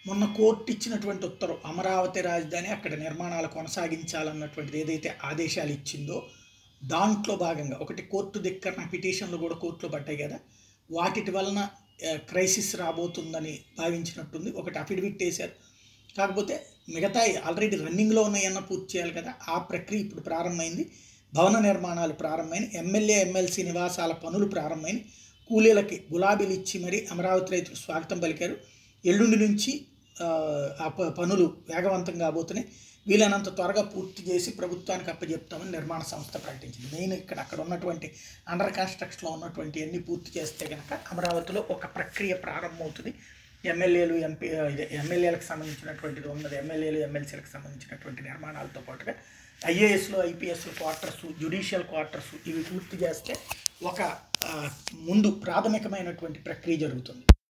మొన్న కోర్టు ఇచ్చినటువంటి ఉత్తర్వు అమరావతి రాజధాని అక్కడ నిర్మాణాలు కొనసాగించాలన్నటువంటిది ఏదైతే ఆదేశాలు ఇచ్చిందో దాంట్లో భాగంగా ఒకటి కోర్టు దిక్కన పిటిషన్లు కూడా కోర్టులో పడ్డాయి కదా వాటి వలన క్రైసిస్ రాబోతుందని భావించినట్టుంది ఒకటి అఫిడవిట్ వేశారు కాకపోతే మిగతా ఆల్రెడీ రన్నింగ్లో ఉన్నాయన్న పూర్తి చేయాలి కదా ఆ ప్రక్రియ ఇప్పుడు ప్రారంభమైంది భవన నిర్మాణాలు ప్రారంభమైన ఎమ్మెల్యే ఎమ్మెల్సీ నివాసాల పనులు ప్రారంభమైన కూలీలకి గులాబీలు ఇచ్చి మరీ అమరావతి రైతులు స్వాగతం పలికారు ఎల్లుండి నుంచి ఆ, ఆ ప- పనులు వేగవంతం కాబోతున్నాయి వీలైనంత త్వరగా పూర్తి చేసి ప్రభుత్వానికి అప్పచెప్తామని నిర్మాణ సంస్థ ప్రకటించింది మెయిన్ ఇక్కడ అక్కడ ఉన్నటువంటి అండర్ కన్స్ట్రక్షన్లో ఉన్నటువంటి అన్ని పూర్తి చేస్తే కనుక అమరావతిలో ఒక ప్రక్రియ ప్రారంభమవుతుంది ఎమ్మెల్యేలు ఎంపీ ఇదే ఎమ్మెల్యేలకు సంబంధించినటువంటిది ఉన్నది ఎమ్మెల్యేలు ఎమ్మెల్సీలకు సంబంధించినటువంటి నిర్మాణాలతో పాటుగా ఐఏఎస్లో ఐపీఎస్లో క్వార్టర్స్ జ్యుడిషియల్ క్వార్టర్స్ ఇవి పూర్తి చేస్తే ఒక ఆ, ముందు ప్రాథమికమైనటువంటి ప్రక్రియ జరుగుతుంది